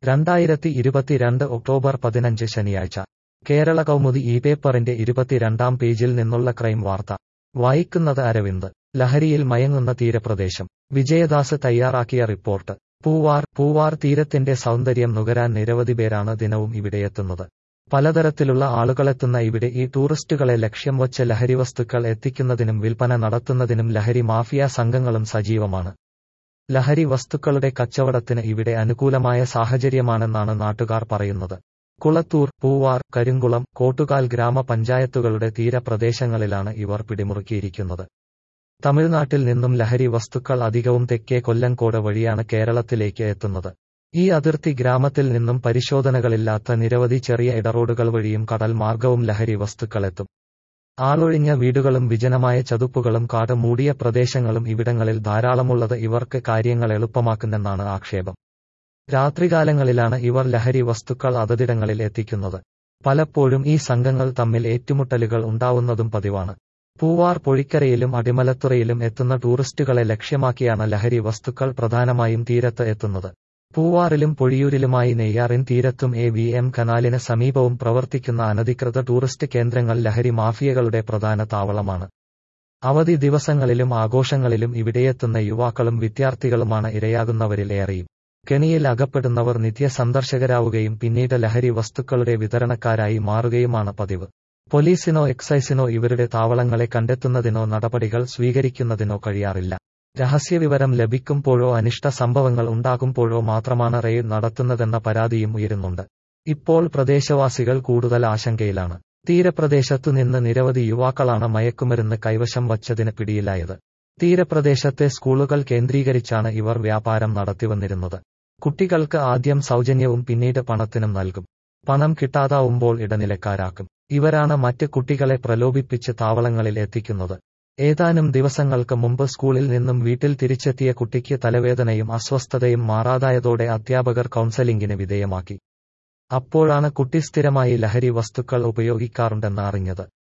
രണ്ടായിരത്തി ഇരുപത്തിരണ്ട് ഒക്ടോബർ പതിനഞ്ച് ശനിയാഴ്ച കേരള കൗമുദി ഈ പേപ്പറിന്റെ ഇരുപത്തിരണ്ടാം പേജിൽ നിന്നുള്ള ക്രൈം വാർത്ത വായിക്കുന്നത് അരവിന്ദ് ലഹരിയിൽ മയങ്ങുന്ന തീരപ്രദേശം വിജയദാസ് തയ്യാറാക്കിയ റിപ്പോർട്ട് പൂവാർ പൂവാർ തീരത്തിന്റെ സൗന്ദര്യം നുകരാൻ നിരവധി പേരാണ് ദിനവും ഇവിടെയെത്തുന്നത് പലതരത്തിലുള്ള ആളുകളെത്തുന്ന ഇവിടെ ഈ ടൂറിസ്റ്റുകളെ ലക്ഷ്യം വച്ച് ലഹരിവസ്തുക്കൾ എത്തിക്കുന്നതിനും വിൽപ്പന നടത്തുന്നതിനും ലഹരി മാഫിയ സംഘങ്ങളും സജീവമാണ് ലഹരി വസ്തുക്കളുടെ കച്ചവടത്തിന് ഇവിടെ അനുകൂലമായ സാഹചര്യമാണെന്നാണ് നാട്ടുകാർ പറയുന്നത് കുളത്തൂർ പൂവാർ കരിങ്കുളം കോട്ടുകാൽ ഗ്രാമപഞ്ചായത്തുകളുടെ തീരപ്രദേശങ്ങളിലാണ് ഇവർ പിടിമുറുക്കിയിരിക്കുന്നത് തമിഴ്നാട്ടിൽ നിന്നും ലഹരി വസ്തുക്കൾ അധികവും തെക്കേ കൊല്ലങ്കോട് വഴിയാണ് കേരളത്തിലേക്ക് എത്തുന്നത് ഈ അതിർത്തി ഗ്രാമത്തിൽ നിന്നും പരിശോധനകളില്ലാത്ത നിരവധി ചെറിയ ഇടറോഡുകൾ വഴിയും കടൽ മാർഗവും ലഹരി വസ്തുക്കളെത്തും ആളൊഴിഞ്ഞ വീടുകളും വിജനമായ ചതുപ്പുകളും കാട് മൂടിയ പ്രദേശങ്ങളും ഇവിടങ്ങളിൽ ധാരാളമുള്ളത് ഇവർക്ക് കാര്യങ്ങൾ എളുപ്പമാക്കുന്നെന്നാണ് ആക്ഷേപം രാത്രികാലങ്ങളിലാണ് ഇവർ ലഹരി വസ്തുക്കൾ അതതിടങ്ങളിൽ എത്തിക്കുന്നത് പലപ്പോഴും ഈ സംഘങ്ങൾ തമ്മിൽ ഏറ്റുമുട്ടലുകൾ ഉണ്ടാവുന്നതും പതിവാണ് പൂവാർ പൊഴിക്കരയിലും അടിമലത്തുറയിലും എത്തുന്ന ടൂറിസ്റ്റുകളെ ലക്ഷ്യമാക്കിയാണ് ലഹരി വസ്തുക്കൾ പ്രധാനമായും തീരത്ത് എത്തുന്നത് പൂവാറിലും പൊഴിയൂരിലുമായി നെയ്യാറിൻ തീരത്തും എ വി എം കനാലിന് സമീപവും പ്രവർത്തിക്കുന്ന അനധികൃത ടൂറിസ്റ്റ് കേന്ദ്രങ്ങൾ ലഹരി മാഫിയകളുടെ പ്രധാന താവളമാണ് അവധി ദിവസങ്ങളിലും ആഘോഷങ്ങളിലും ഇവിടെയെത്തുന്ന യുവാക്കളും വിദ്യാർത്ഥികളുമാണ് ഇരയാകുന്നവരിൽ ഏറെയും കെണിയിൽ അകപ്പെടുന്നവർ നിത്യസന്ദർശകരാവുകയും പിന്നീട് ലഹരി വസ്തുക്കളുടെ വിതരണക്കാരായി മാറുകയുമാണ് പതിവ് പോലീസിനോ എക്സൈസിനോ ഇവരുടെ താവളങ്ങളെ കണ്ടെത്തുന്നതിനോ നടപടികൾ സ്വീകരിക്കുന്നതിനോ കഴിയാറില്ല രഹസ്യവിവരം ലഭിക്കുമ്പോഴോ അനിഷ്ട സംഭവങ്ങൾ ഉണ്ടാകുമ്പോഴോ മാത്രമാണ് റെയ്ഡ് നടത്തുന്നതെന്ന പരാതിയും ഉയരുന്നുണ്ട് ഇപ്പോൾ പ്രദേശവാസികൾ കൂടുതൽ ആശങ്കയിലാണ് തീരപ്രദേശത്തു നിന്ന് നിരവധി യുവാക്കളാണ് മയക്കുമരുന്ന് കൈവശം വച്ചതിന് പിടിയിലായത് തീരപ്രദേശത്തെ സ്കൂളുകൾ കേന്ദ്രീകരിച്ചാണ് ഇവർ വ്യാപാരം നടത്തിവന്നിരുന്നത് കുട്ടികൾക്ക് ആദ്യം സൗജന്യവും പിന്നീട് പണത്തിനും നൽകും പണം കിട്ടാതാവുമ്പോൾ ഇടനിലക്കാരാക്കും ഇവരാണ് മറ്റ് കുട്ടികളെ പ്രലോഭിപ്പിച്ച് താവളങ്ങളിൽ എത്തിക്കുന്നത് ഏതാനും ദിവസങ്ങൾക്ക് മുമ്പ് സ്കൂളിൽ നിന്നും വീട്ടിൽ തിരിച്ചെത്തിയ കുട്ടിക്ക് തലവേദനയും അസ്വസ്ഥതയും മാറാതായതോടെ അധ്യാപകർ കൗൺസലിംഗിന് വിധേയമാക്കി അപ്പോഴാണ് കുട്ടി സ്ഥിരമായി ലഹരി വസ്തുക്കൾ ഉപയോഗിക്കാറുണ്ടെന്ന് അറിഞ്ഞത്